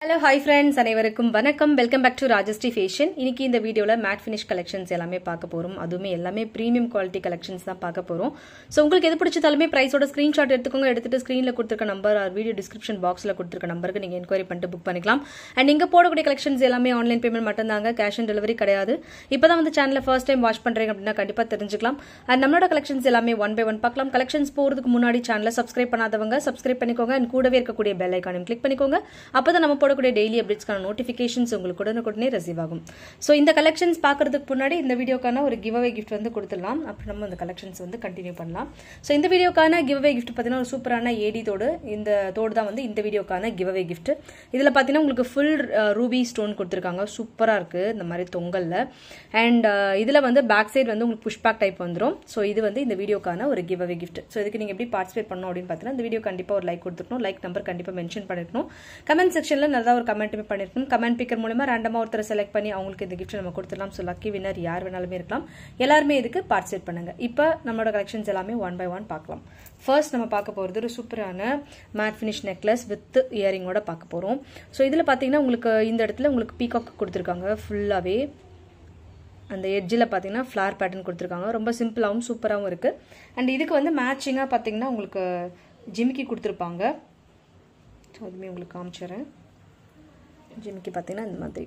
hello hi friends அனைவருக்கும் வணக்கம் welcome back to Rajashree fashion இன்னைக்கு இந்த வீடியோவில் மேட் ஃபினிஷ் கலெக்ஷன்ஸ் எல்லாமே பார்க்க போகிறோம் அதுவுமே எல்லாமே ப்ரீமியம் குவாலிட்டி கலெக்ஷன்ஸ் தான் பார்க்க போகிறோம் ஸோ உங்களுக்கு எது பிடிச்சதாலுமே ப்ரைஸோட ஸ்க்ரீன்ஷாட் எடுத்துக்கோங்க எடுத்துட்டு ஸ்க்ரீனில் கொடுத்துருக்க நம்பர் வீடியோ டிஸ்கிரிப்ஷன் பாக்ஸில் கொடுத்துருக்க நம்பருக்கு நீங்கள் என்கொயரி பண்ணிட்டு புக் பண்ணிக்கலாம் அண்ட் இங்கே போடக்கூடிய கலெக்ஷன்ஸ் எல்லாமே ஆன்லைன் பேமெண்ட் மட்டும்தாங்க கேஷ் ஆன் டெலிவரி கிடையாது இப்போ தான் வந்து சேனலில் ஃபர்ஸ்ட் டைம் வாட்ச் பண்ணுறீங்க அப்படின்னா கண்டிப்பாக தெரிஞ்சுக்கலாம் அண்ட் நம்மளோட கலெக்ஷன்ஸ் எல்லாமே ஒன் பை ஒன் பார்க்கலாம் கலெக்ஷன்ஸ் போகிறதுக்கு முன்னாடி சேனலை சப்ஸ்கிரைப் பண்ணாதவங்க சப்ஸ்கிரைப் பண்ணிக்கோங்க அண்ட் கூடவே இருக்கக்கூடிய பெல் ஐக்கானையும் கிளிக் பண்ணிக்கோங்க அப்போ தான் நம்ம போடக்கூடிய டெய்லி அப்டேட்ஸ்க்கான நோட்டிஃபிகேஷன்ஸ் உங்களுக்கு உடனுக்குடனே ரிசீவ் ஆகும் ஸோ இந்த கலெக்ஷன்ஸ் பார்க்கறதுக்கு முன்னாடி இந்த வீடியோக்கான ஒரு கிவ் அவே கிஃப்ட் வந்து கொடுத்துடலாம் அப்புறம் நம்ம இந்த கலெக்ஷன்ஸ் வந்து கண்டினியூ பண்ணலாம் ஸோ இந்த வீடியோக்கான கிவ் அவே கிஃப்ட் பார்த்தீங்கன்னா ஒரு சூப்பரான ஏடி தோடு இந்த தோடு தான் வந்து இந்த வீடியோக்கான கிவ் அவே கிஃப்ட் இதில் பார்த்தீங்கன்னா உங்களுக்கு ஃபுல் ரூபி ஸ்டோன் கொடுத்துருக்காங்க சூப்பராக இருக்குது இந்த மாதிரி தொங்கலில் அண்ட் இதில் வந்து பேக் சைடு வந்து உங்களுக்கு புஷ் பேக் டைப் வந்துடும் ஸோ இது வந்து இந்த வீடியோக்கான ஒரு கிவ் அவே கிஃப்ட் ஸோ இதுக்கு நீங்கள் எப்படி பார்ட்டிசிபேட் பண்ணணும் அப்படின்னு பார்த்தீங்கன்னா இந்த வீடியோ கண்டிப்பாக ஒரு லைக் கொடுத்துருக்கணும் லைக் நம்பர் கண்டிப்பாக மென்ஷன் பண்ணிருக்கணும் கமெண்ட் செக்ஷனில் நல்லா ஒரு கமெண்ட்டுமே பண்ணிருக்கணும் கமெண்ட் பிக்கர் மூலமா ரேண்டமாக ஒருத்தரை செலக்ட் பண்ணி அவங்களுக்கு இந்த கிஃப்ட் நம்ம கொடுத்துடலாம் ஸோ லக்கி வினர் யார் வேணாலுமே இருக்கலாம் எல்லாருமே இதுக்கு பார்ட்டிசிபேட் பண்ணுங்க இப்போ நம்மளோட கலெக்ஷன்ஸ் எல்லாமே ஒன் பை ஒன் பார்க்கலாம் ஃபர்ஸ்ட் நம்ம பார்க்க போகிறது ஒரு சூப்பரான மேட் ஃபினிஷ் நெக்லஸ் வித் இயரிங்கோட பார்க்க போகிறோம் ஸோ இதில் பார்த்தீங்கன்னா உங்களுக்கு இந்த இடத்துல உங்களுக்கு பீகாக் கொடுத்துருக்காங்க ஃபுல்லாகவே அந்த எட்ஜில் பார்த்தீங்கன்னா ஃப்ளார் பேட்டர்ன் கொடுத்துருக்காங்க ரொம்ப சிம்பிளாகவும் சூப்பராகவும் இருக்குது அண்ட் இதுக்கு வந்து மேட்சிங்காக பார்த்தீங்கன்னா உங்களுக்கு ஜிமிக்கி கொடுத்துருப்பாங்க ஸோ அதுவுமே உங்களுக்கு காமிச்சிடுறேன் ஜிமிக்கி பார்த்தீங்கன்னா இந்த மாதிரி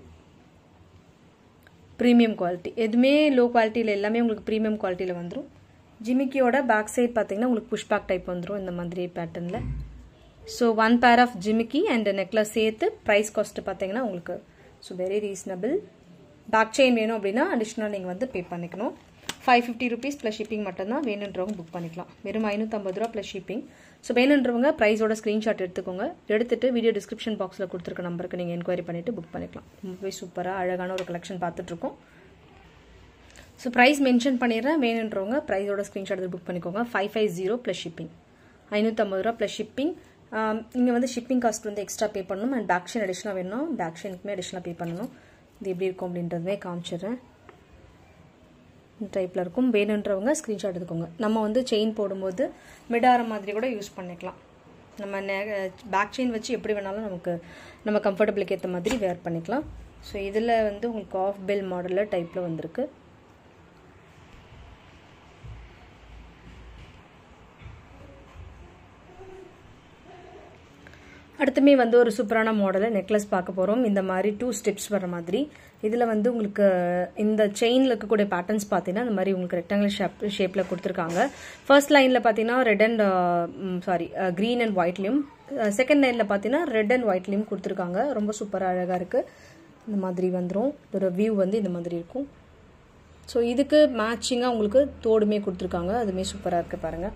ப்ரீமியம் குவாலிட்டி எதுவுமே லோ குவாலிட்டியில் எல்லாமே உங்களுக்கு ப்ரீமியம் குவாலிட்டியில் வந்துடும் ஜிமிக்கியோட பேக் சைட் பார்த்தீங்கன்னா உங்களுக்கு புஷ் பேக் டைப் வந்துடும் இந்த மாதிரி பேட்டர்னில் ஸோ ஒன் பேர் ஆஃப் ஜிமிக்கி அண்ட் நெக்லஸ் சேர்த்து ப்ரைஸ் காஸ்ட்டு பார்த்தீங்கன்னா உங்களுக்கு so very reasonable back chain வேணும் அப்படின்னா அடிஷ்னல் நீங்கள் வந்து பே பண்ணிக்கணும் five fifty rupees plus shipping மட்டும்தான் வேணுன்றவங்க புக் பண்ணிக்கலாம் வெறும் ஐநூற்றம்பது ரூபா ப்ளஸ் ஷிப்பிங் ஸோ வேணுன்றவங்க ப்ரைஸோட ஸ்க்ரீன்ஷாட் எடுத்துக்கோங்க எடுத்துட்டு வீடியோ டிஸ்கிரிப்ஷன் பாக்ஸில் கொடுத்துருக்க நம்பருக்கு நீங்கள் என்கொயரி பண்ணிவிட்டு புக் பண்ணிக்கலாம் ரொம்பவே சூப்பராக அழகான ஒரு கலெக்ஷன் பார்த்துட்ருக்கோம் ஸோ ப்ரைஸ் மென்ஷன் பண்ணிடுறேன் வேணுன்றவங்க ப்ரைஸோட ஸ்க்ரீன்ஷாட் எடுத்து புக் பண்ணிக்கோங்க five five zero plus shipping ஐநூற்றம்பது ரூபா ப்ளஸ் ஷிப்பிங் இங்கே வந்து ஷிப்பிங் காஸ்ட் வந்து எக்ஸ்ட்ரா பே பண்ணணும் அண்ட் பேக்ஷன் அடிஷ்னலாக வேணும் பேக்ஷனுக்குமே அடிஷ்னலாக பே பண்ணணும் இது எப்படி இருக்கும் அப்படின்றதுமே காமிச்சிடுறேன் இந்த டைப்பில் இருக்கும் வேணுன்றவங்க ஸ்க்ரீன்ஷாட் எடுத்துக்கோங்க நம்ம வந்து செயின் போடும்போது மிடார மாதிரி கூட யூஸ் பண்ணிக்கலாம் நம்ம நே பேக் செயின் வச்சு எப்படி வேணாலும் நமக்கு நம்ம கம்ஃபர்டபுளுக்கு ஏற்ற மாதிரி வேர் பண்ணிக்கலாம் ஸோ இதில் வந்து உங்களுக்கு ஆஃப் பெல் மாடலில் டைப்பில் வந்திருக்கு அடுத்துமே வந்து ஒரு சூப்பரான மாடலை நெக்லஸ் பார்க்க போகிறோம் இந்த மாதிரி டூ ஸ்டெப்ஸ் வர மாதிரி இதில் வந்து உங்களுக்கு இந்த செயினில் இருக்கக்கூடிய பேட்டர்ன்ஸ் பார்த்தீங்கன்னா இந்த மாதிரி உங்களுக்கு ரெக்டாங்கிள் ஷேப் ஷேப்பில் கொடுத்துருக்காங்க ஃபர்ஸ்ட் லைனில் பார்த்தீங்கன்னா red and sorry green and ஒயிட்லேயும் செகண்ட் லைனில் பார்த்தீங்கன்னா ரெட் அண்ட் ஒயிட்லேயும் கொடுத்துருக்காங்க ரொம்ப சூப்பராக அழகாக இருக்குது இந்த மாதிரி வந்துடும் இதோட வியூ வந்து இந்த மாதிரி இருக்கும் ஸோ இதுக்கு மேட்சிங்காக உங்களுக்கு தோடுமே கொடுத்துருக்காங்க அதுவுமே சூப்பராக இருக்குது பாருங்கள்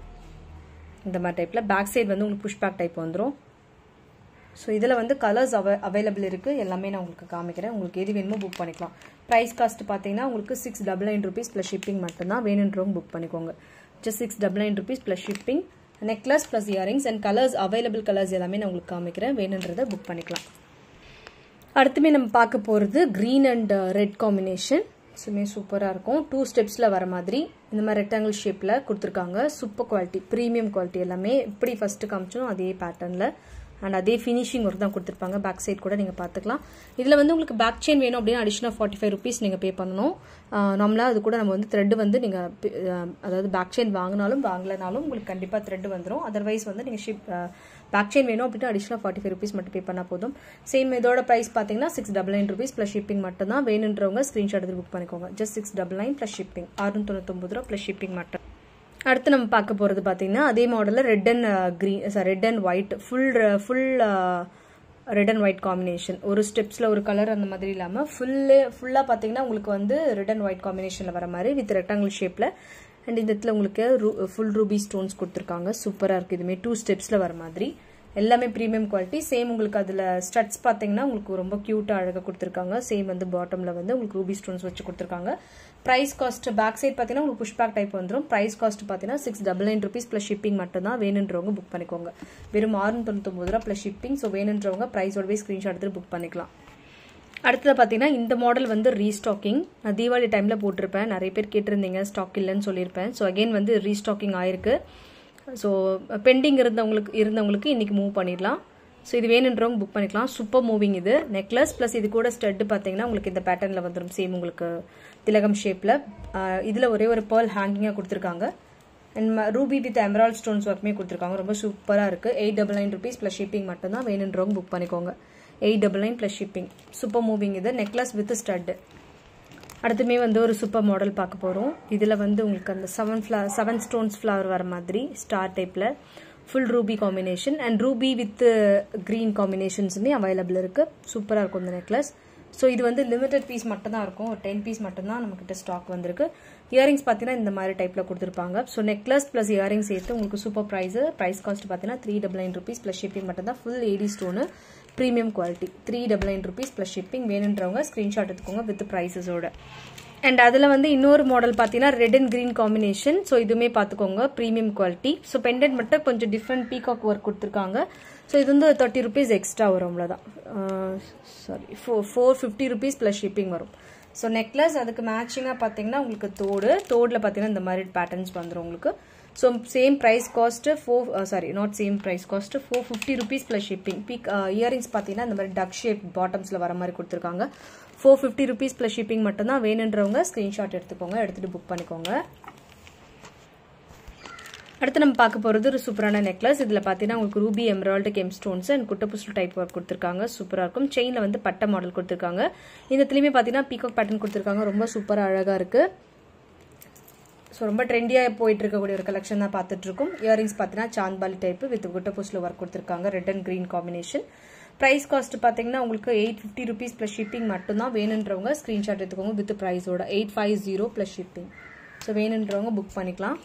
இந்த மாதிரி டைப்பில் பேக் சைடு வந்து உங்களுக்கு புஷ் பேக் டைப் வந்துடும் ஸோ இதில் வந்து கலர்ஸ் அவை அவைலபிள் இருக்குது எல்லாமே நான் உங்களுக்கு காமிக்கிறேன் உங்களுக்கு எது வேணுமோ புக் பண்ணிக்கலாம் ப்ரைஸ் காஸ்ட் பார்த்தீங்கன்னா உங்களுக்கு six double nine rupees plus shipping மட்டும்தான் வேணுன்றவங்க புக் பண்ணிக்கோங்க just six double nine rupees plus shipping necklace plus earrings and colours available colours எல்லாமே நான் உங்களுக்கு காமிக்கிறேன் வேணுன்றதை புக் பண்ணிக்கலாம் அடுத்துமே நம்ம பார்க்க போகிறது க்ரீன் அண்ட் ரெட் காம்பினேஷன் சுமே சூப்பராக இருக்கும் டூ ஸ்டெப்ஸில் வர மாதிரி இந்த மாதிரி ரெக்டாங்கிள் ஷேப்பில் கொடுத்துருக்காங்க சூப்பர் குவாலிட்டி ப்ரீமியம் குவாலிட்டி எல்லாமே எப்படி ஃபஸ்ட்டு காமிச்சோம் அதே பேட்டர்னில் அண்ட் அதே ஃபினிஷிங் ஒர்க் தான் கொடுத்துருப்பாங்க பேக் சைட் கூட நீங்கள் பார்த்துக்கலாம் இதில் வந்து உங்களுக்கு பேக் செயின் வேணும் அப்படின்னா அடிஷனல் ஃபார்ட்டி ஃபைவ் ருபீஸ் நீங்கள் பே பண்ணணும் நார்மலாக அது கூட நம்ம வந்து த்ரெட் வந்து நீங்கள் அதாவது பேக் செயின் வாங்கினாலும் வாங்கலைனாலும் உங்களுக்கு கண்டிப்பாக த்ரெட் வந்துடும் அதர்வைஸ் வந்து நீங்கள் ஷிப் பேக் செயின் வேணும் அப்படின்னா அடிஷனல் ஃபார்ட்டி ஃபைவ் ருபீஸ் மட்டும் பே பண்ணால் போதும் சேம் இதோட ப்ரைஸ் பார்த்தீங்கன்னா six double nine rupees plus shipping மட்டும் தான் வேணுன்றவங்க ஸ்க்ரீன்ஷாட் எடுத்து புக் பண்ணிக்கோங்க just six double nine plus shipping அறுநூத்தி தொண்ணூத்தொம்பது ரூபா ப்ளஸ் ஷிப்பிங் மட்டும் அடுத்து நம்ம பார்க்க போகிறது பார்த்தீங்கன்னா அதே மாடலில் red and green sorry red and white full full red and white combination ஒரு ஸ்டெப்ஸில் ஒரு கலர் அந்த மாதிரி இல்லாமல் ஃபுல்லு ஃபுல்லாக பார்த்தீங்கன்னா உங்களுக்கு வந்து ரெட் அண்ட் ஒயிட் காம்பினேஷனில் வர மாதிரி வித் ரெக்டாங்கிள் ஷேப்பில் அண்ட் இந்த இடத்துல உங்களுக்கு ஃபுல் ரூபி ஸ்டோன்ஸ் கொடுத்துருக்காங்க சூப்பராக இருக்குது இதுமாரி டூ ஸ்டெப்ஸில் வர மாதிரி எல்லாமே ப்ரீமியம் குவாலிட்டி சேம் உங்களுக்கு அதில் ஸ்டட்ஸ் பார்த்தீங்கன்னா உங்களுக்கு ரொம்ப க்யூட்டாக அழகாக கொடுத்துருக்காங்க சேம் வந்து பாட்டமில் வந்து உங்களுக்கு ரூபி ஸ்டோன்ஸ் வச்சு கொடுத்துருக்காங்க ப்ரைஸ் காஸ்ட் பேக் சைட் பார்த்தீங்கன்னா உங்களுக்கு புஷ் பேக் டைப் வந்துடும் ப்ரைஸ் காஸ்ட் பார்த்தீங்கன்னா six double nine rupees plus shipping மட்டும் தான் வேணுன்றவங்க புக் பண்ணிக்கோங்க வெறும் ஆறு தொண்ணூத்தொம்பது ரூபா ப்ளஸ் ஷிப்பிங் ஸோ வேணுன்றவங்க ப்ரைஸோடவே ஸ்க்ரீன்ஷாட் எடுத்து புக் பண்ணிக்கலாம் அடுத்தது பார்த்தீங்கன்னா இந்த மாடல் வந்து ரீஸ்டாக்கிங் நான் தீபாவளி டைமில் போட்டிருப்பேன் நிறைய பேர் கேட்டிருந்தீங்க ஸ்டாக் இல்லைன்னு சொல்லியிருப்பேன் ஸோ அகெயின் வந்து ரீஸ்டாக்கிங் ஆயிருக்கு ஸோ பெண்டிங் இருந்தவங்களுக்கு இருந்தவங்களுக்கு இன்றைக்கி மூவ் பண்ணிடலாம் ஸோ இது வேணுன்றவங்க புக் பண்ணிக்கலாம் சூப்பர் மூவிங் இது நெக்லஸ் ப்ளஸ் இது கூட ஸ்டட் பார்த்தீங்கன்னா உங்களுக்கு இந்த பேட்டர்னில் வந்துடும் சேம் உங்களுக்கு திலகம் ஷேப்பில் இதில் ஒரே ஒரு பேர்ல் ஹேங்கிங்காக கொடுத்துருக்காங்க and ruby with emerald stones ஒர்க்குமே கொடுத்துருக்காங்க ரொம்ப சூப்பராக இருக்குது eight double nine rupees plus shipping மட்டும்தான் வேணுன்றவங்க புக் பண்ணிக்கோங்க eight double nine plus shipping super moving இது நெக்லஸ் வித் ஸ்டட் அடுத்துமே வந்து ஒரு சூப்பர் மாடல் பார்க்க போகிறோம் இதில் வந்து உங்களுக்கு அந்த செவன் ஃப்ளா செவன் ஸ்டோன்ஸ் ஃப்ளவர் வர மாதிரி ஸ்டார் டைப்பில் full ruby combination and ruby with green காம்பினேஷன்ஸுமே அவைலபிள் இருக்குது சூப்பராக இருக்கும் இந்த நெக்லஸ் ஸோ இது வந்து லிமிடெட் பீஸ் மட்டும் தான் இருக்கும் ஒரு டென் பீஸ் மட்டும் தான் நம்மக்கிட்ட ஸ்டாக் வந்திருக்கு இயரிங்ஸ் பார்த்தீங்கன்னா இந்த மாதிரி டைப்பில் கொடுத்துருப்பாங்க ஸோ நெக்லஸ் ப்ளஸ் இயரிங் சேர்த்து உங்களுக்கு சூப்பர் ப்ரைஸு ப்ரைஸ் காஸ்ட் பார்த்தீங்கன்னா three double nine rupees plus shipping மட்டும் தான் full AD stone premium quality three double nine rupees plus shipping வேணுன்றவங்க ஸ்க்ரீன்ஷாட் எடுத்துக்கோங்க வித் ப்ரைஸஸோட அண்ட் அதில் வந்து இன்னொரு மாடல் பார்த்தீங்கன்னா red and green combination so இதுவுமே பார்த்துக்கோங்க ப்ரீமியம் குவாலிட்டி ஸோ பெண்டன்ட் மட்டும் கொஞ்சம் டிஃப்ரெண்ட் பீகாக் ஒர்க் கொடுத்துருக்காங்க ஸோ இது வந்து தேர்ட்டி ருபீஸ் எக்ஸ்ட்ரா வரும் அவ்வளோதான் sorry four four fifty rupees plus shipping வரும் ஸோ நெக்லஸ் அதுக்கு மேட்சிங்காக பார்த்தீங்கன்னா உங்களுக்கு தோடு தோடில் பார்த்தீங்கன்னா இந்த மாதிரி பேட்டர்ன்ஸ் வந்துடும் உங்களுக்கு so same price cost four sorry not same price cost four fifty rupees plus shipping பீக் இயரிங்ஸ் பார்த்தீங்கன்னா இந்த மாதிரி டக் ஷேப் பாட்டம்ஸில் வர மாதிரி கொடுத்துருக்காங்க four fifty rupees plus shipping மட்டும்தான் வேணுன்றவங்க ஸ்க்ரீன்ஷாட் எடுத்துக்கோங்க எடுத்துகிட்டு புக் பண்ணிக்கோங்க அடுத்து நம்ம பார்க்க போகிறது ஒரு சூப்பரான நெக்லஸ் இதில் பார்த்தீங்கன்னா உங்களுக்கு ruby emerald gem stones and குட்டப்புஸ்டு டைப் ஒர்க் கொடுத்துருக்காங்க சூப்பராக இருக்கும் செயினில் வந்து பட்டை மாடல் கொடுத்துருக்காங்க இந்த இதுலேயுமே பார்த்தீங்கன்னா பீகாக் பேட்டர்ன் கொடுத்துருக்காங்க ரொம்ப சூப்பராக அழகாக இருக்குது ஸோ ரொம்ப ட்ரெண்டியாக போயிட்டு இருக்கக்கூடிய ஒரு கலெக்ஷன் தான் பார்த்துட்டு இருக்கோம் இயரிங்ஸ் பார்த்தீங்கன்னா சாந்த்பாலி டைப் வித் குட்டப்புஸ்டில் ஒர்க் கொடுத்துருக்காங்க red and green combination price cost பார்த்தீங்கன்னா உங்களுக்கு eight fifty rupees plus shipping மட்டும்தான் வேணுன்றவங்க ஸ்க்ரீன்ஷாட் எடுத்துக்கோங்க வித் ப்ரைஸோட eight five zero plus shipping so வேணுன்றவங்க புக் பண்ணிக்கலாம்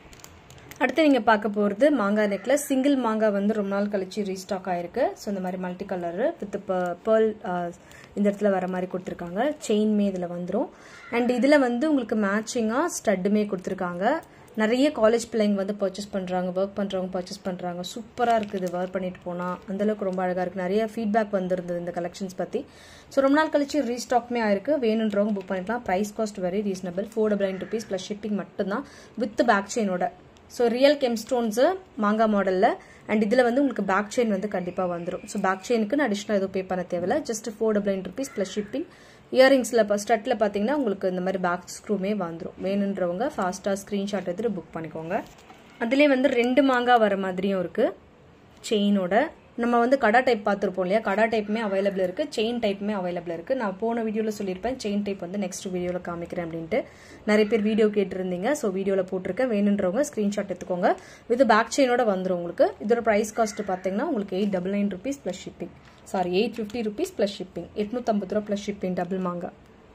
அடுத்து நீங்கள் பார்க்க போகிறது மாங்காய் நெக்லஸ் சிங்கிள் மாங்காய் வந்து ரொம்ப நாள் கழிச்சு ரீஸ்டாக் ஆயிருக்கு ஸோ இந்த மாதிரி மல்டி கலரு வித் பேர்ல் இந்த இடத்துல வர மாதிரி கொடுத்துருக்காங்க செயின்மே இதில் வந்துடும் அண்ட் இதில் வந்து உங்களுக்கு மேட்சிங்காக ஸ்டட்டுமே கொடுத்துருக்காங்க நிறைய காலேஜ் பிள்ளைங்க வந்து பர்ச்சேஸ் பண்ணுறாங்க ஒர்க் பண்ணுறவங்க பர்ச்சேஸ் பண்ணுறாங்க சூப்பராக இருக்குது ஒர்க் பண்ணிட்டு போனால் அந்தளவுக்கு ரொம்ப அழகாக இருக்குது நிறைய ஃபீட்பேக் வந்திருந்தது இந்த கலெக்ஷன்ஸ் பற்றி ஸோ ரொம்ப நாள் கழிச்சு ரீஸ்டாக்மே ஆயிருக்கு வேணுன்றவங்க புக் பண்ணிக்கலாம் price cost very reasonable four double nine rupees plus shipping மட்டும்தான் வித் பேக் செயினோட ஸோ ரியல் கெம் ஸ்டோன்ஸு மாங்காய் மாடலில் அண்ட் இதில் வந்து உங்களுக்கு பேக் செயின் வந்து கண்டிப்பாக வந்துடும் ஸோ பேக் செயினுக்கு அடிஷ்னல் எதுவும் பே பண்ண தேவையில்ல just four double nine rupees plus shipping இயரிங்ஸில் இப்போ ஸ்டட்டில் பார்த்தீங்கன்னா உங்களுக்கு இந்த மாதிரி பேக் ஸ்க்ரூமே வந்துடும் வேணுன்றவங்க ஃபாஸ்ட்டாக ஸ்க்ரீன்ஷாட் எடுத்துகிட்டு புக் பண்ணிக்கோங்க அதுலேயே வந்து ரெண்டு மாங்காய் வர மாதிரியும் இருக்குது செயினோட நம்ம வந்து கடா டைப் பார்த்துருப்போம் இல்லையா கடா டைப்புமே அவைலபிள் இருக்குது செயின் டைப்புமே அவைலபிள் இருக்குது நான் போன வீடியோவில் சொல்லியிருப்பேன் செயின் டைப் வந்து நெக்ஸ்ட் வீடியோவில் காமிக்கிறேன் அப்படின்ட்டு நிறைய பேர் வீடியோ கேட்டிருந்தீங்க ஸோ வீடியோவில் போட்டிருக்கேன் வேணுன்றவங்க ஸ்க்ரீன்ஷாட் எடுத்துக்கோங்க வித் பேக் செயினோட வந்துடும் உங்களுக்கு இதோட ப்ரைஸ் காஸ்ட் பார்த்தீங்கன்னா உங்களுக்கு eight double nine rupees plus shipping sorry eight fifty rupees plus shipping எட்நூற்றம்பது ரூபா ப்ளஸ் ஷிப்பிங் டபுள் மாங்கா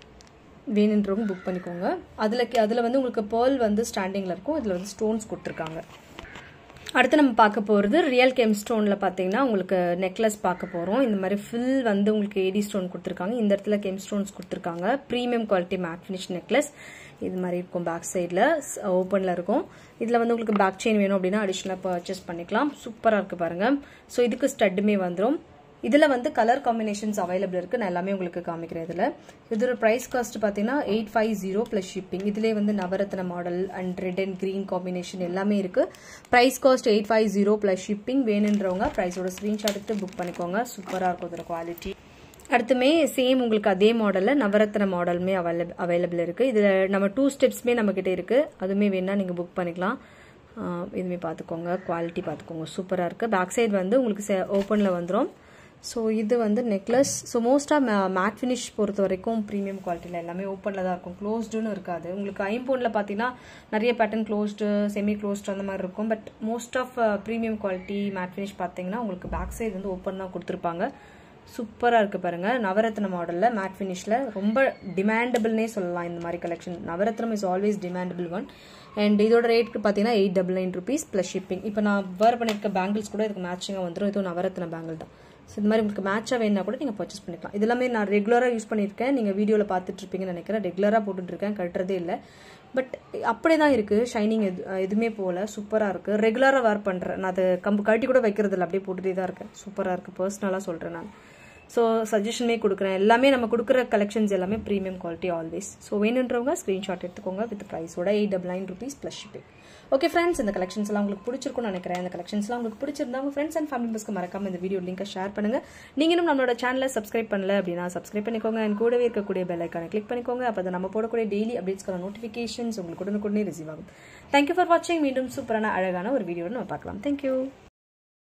வேணுன்றவங்க புக் பண்ணிக்கோங்க அதில் அதில் வந்து உங்களுக்கு பேர்ல் வந்து ஸ்டாண்டிங்கில் இருக்கும் இதில் வந்து ஸ்டோன்ஸ் கொடுத்துருக்காங்க அடுத்து நம்ம பார்க்க போகிறது ரியல் கெம் ஸ்டோனில் பார்த்தீங்கன்னா உங்களுக்கு நெக்லஸ் பார்க்க போகிறோம் இந்த மாதிரி ஃபில் வந்து உங்களுக்கு ஏடி ஸ்டோன் கொடுத்துருக்காங்க இந்த இடத்துல கெம் ஸ்டோன்ஸ் கொடுத்துருக்காங்க premium quality matte finish necklace இது மாதிரி இருக்கும் பேக் சைடில் ஓப்பனில் இருக்கும் இதில் வந்து உங்களுக்கு பேக் செயின் வேணும் அப்படின்னா அடிஷ்னலாக பர்ச்சேஸ் பண்ணிக்கலாம் சூப்பராக இருக்குது பாருங்கள் ஸோ இதுக்கு ஸ்டட்டுமே வந்துடும் இதில் வந்து கலர் காம்பினேஷன்ஸ் அவைலபிள் இருக்குது நான் எல்லாமே உங்களுக்கு காமிக்கிறேன் இதில் இதோட ப்ரைஸ் காஸ்ட் பார்த்தீங்கன்னா eight five zero plus shipping இதிலே வந்து நவரத்ன model and red and green combination எல்லாமே இருக்குது price cost eight five zero plus shipping வேணுன்றவங்க ப்ரைஸோட ஸ்க்ரீன்ஷாட் எடுத்து புக் பண்ணிக்கோங்க சூப்பராக இருக்கும் இதோட குவாலிட்டி அடுத்துமே சேம் உங்களுக்கு அதே மாடலில் நவரத்ன மாடலுமே அவைலபிள் அவைலபிள் இருக்குது இதில் நம்ம டூ ஸ்டெப்ஸ்மே நம்மக்கிட்ட இருக்குது அதுவுமே வேணால் நீங்கள் புக் பண்ணிக்கலாம் இதுவுமே பார்த்துக்கோங்க குவாலிட்டி பார்த்துக்கோங்க சூப்பராக இருக்குது பேக் சைடு வந்து உங்களுக்கு ஓப்பனில் வந்துடும் ஸோ இது வந்து நெக்லஸ் ஸோ மோஸ்ட்டாக மேட் ஃபினிஷ் பொறுத்த வரைக்கும் ப்ரீமியம் குவாலிட்டியில் எல்லாமே ஓப்பனில் தான் இருக்கும் க்ளோஸ்டுன்னு இருக்காது உங்களுக்கு ஐம்போனில் பார்த்தீங்கன்னா நிறைய பேட்டர்ன் க்ளோஸ்டு செமி க்ளோஸ்டு அந்த மாதிரி இருக்கும் but most of premium quality matte finish பார்த்தீங்கன்னா உங்களுக்கு பேக் சைடு வந்து ஓப்பன் தான் கொடுத்துருப்பாங்க சூப்பராக இருக்குது பாருங்கள் நவரத்ன மாடலில் மேட் ஃபினிஷில் ரொம்ப டிமாண்டபிள்னே சொல்லலாம் இந்த மாதிரி கலெக்ஷன் நவரத்னம் is always demandable one and இதோட ரேட்க்கு பார்த்தீங்கன்னா eight double nine rupees plus shipping இப்போ நான் வேர் பண்ணியிருக்க பேங்கிள்ஸ் கூட இதுக்கு மேட்சிங்காக வந்துடும் இதுவும் நவரத்ன பேங்கிள் தான் ஸோ இந்த மாதிரி உங்களுக்கு மேட்சாக வேணா கூட நீங்கள் பர்ச்சேஸ் பண்ணிக்கலாம் இது எல்லாமே நான் ரெகுலராக யூஸ் பண்ணியிருக்கேன் நீங்கள் வீடியோவில் பார்த்துட்டு இருப்பீங்கன்னு நினைக்கிறேன் ரெகுலராக போட்டுட்ருக்கேன் கட்டுறதே இல்லை பட் அப்படியே தான் இருக்குது ஷைனிங் எது எதுவுமே போகல சூப்பராக இருக்குது ரெகுலராக வேர் பண்ணுறேன் நான் அதை கம்பு கழட்டி கூட வைக்கிறது இல்லை அப்படியே போட்டுகிட்டே தான் இருக்கேன் சூப்பராக இருக்குது பர்சனலாக சொல்கிறேன் நான் ஸோ சஜஷனே கொடுக்குறேன் எல்லாமே நம்ம கொடுக்குற கலெக்ஷன்ஸ் எல்லாமே ப்ரீமியம் குவாலிட்டி ஆல்வேஸ் ஸோ வேணுன்றவங்க ஸ்க்ரீன்ஷாட் எடுத்துக்கோங்க வித் ப்ரைஸோட eight double nine rupees plus shipping okay friends இந்த கலெக்ஷன்ஸ் எல்லாம் உங்களுக்கு பிடிச்சிருக்கும்னு நினைக்கிறேன் இந்த கலெக்ஷன்ஸ்லாம் உங்களுக்கு பிடிச்சிருந்தா உங்க ஃப்ரெண்ட்ஸ் அண்ட் ஃபேமிலி மெம்பர்ஸ்க்கு மறக்காம இந்த வீடியோ லிங்கை ஷேர் பண்ணுங்க நீங்க இன்னும் நம்மளோட சேனலை சப்ஸ்கிரைப் பண்ணல அப்படின்னா சப்ஸ்கிரைப் பண்ணிக்கோங்க அண்ட் கூடவே இருக்கக்கூடிய பெல் ஐக்கானை கிளிக் பண்ணிக்கோங்க அப்போ நம்ம போடக்கூடிய டெய்லி அப்டேட்ஸ்க்கான நோட்டிஃபிகேஷன்ஸ் உங்களுக்கு உடனுக்குடனே ரிசீவ் ஆகும் தேங்க்யூ ஃபார் வாட்சிங் மீண்டும் சூப்பரான அழகான ஒரு வீடியோ நம்ம பார்க்கலாம் தேங்க்யூ